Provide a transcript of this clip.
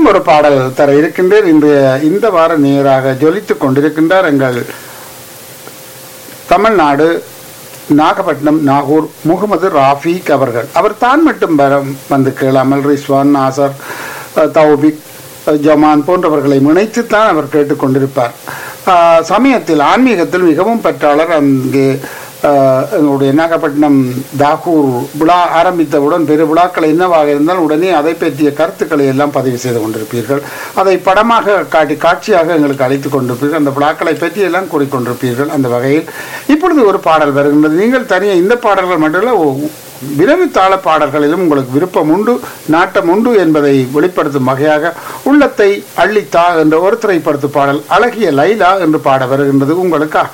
ஒரு பாடல் தர இருக்கின்றேன் இன்று இந்த வார நேராக ஜொலித்துக் கொண்டிருக்கின்றார் எங்கள் தமிழ்நாடு நாகப்பட்டினம் நாகூர் முகமது ராஃபீக் அவர்கள் அவர் தான் மட்டும் வர வந்து கேளாமல் ரிஸ்வான் நாசர் அஹ், தௌபிக் அஹ், ஜமான் போன்றவர்களை இணைத்துத்தான் அவர் கேட்டுக்கொண்டிருப்பார் ஆஹ், சமயத்தில் ஆன்மீகத்தில் மிகவும் பெற்றாளர் அங்கே ஆஹ், எங்களுடைய நாகப்பட்டினம் தாகூர் விழா ஆரம்பித்தவுடன் பெரு விழாக்கள் என்னவாக இருந்தால் உடனே அதை பற்றிய கருத்துக்களை எல்லாம் பதிவு செய்து கொண்டிருப்பீர்கள் அதை படமாக காட்டி காட்சியாக எங்களுக்கு அழைத்து கொண்டிருப்பீர்கள் அந்த விழாக்களை பற்றி எல்லாம் கூறிக்கொண்டிருப்பீர்கள் அந்த வகையில் இப்பொழுது ஒரு பாடல் வருகின்றது நீங்கள் தனியாக இந்த பாடல்கள் மட்டுமல்ல ஒ- விரைவு தாள பாடல்களிலும் உங்களுக்கு விருப்பம் உண்டு நாட்டம் உண்டு என்பதை வெளிப்படுத்தும் வகையாக உள்ளத்தை அள்ளித்தா என்ற ஒரு திரைப்படத்து பாடல் அழகிய லைலா என்று பாட வருகின்றது உங்களுக்காக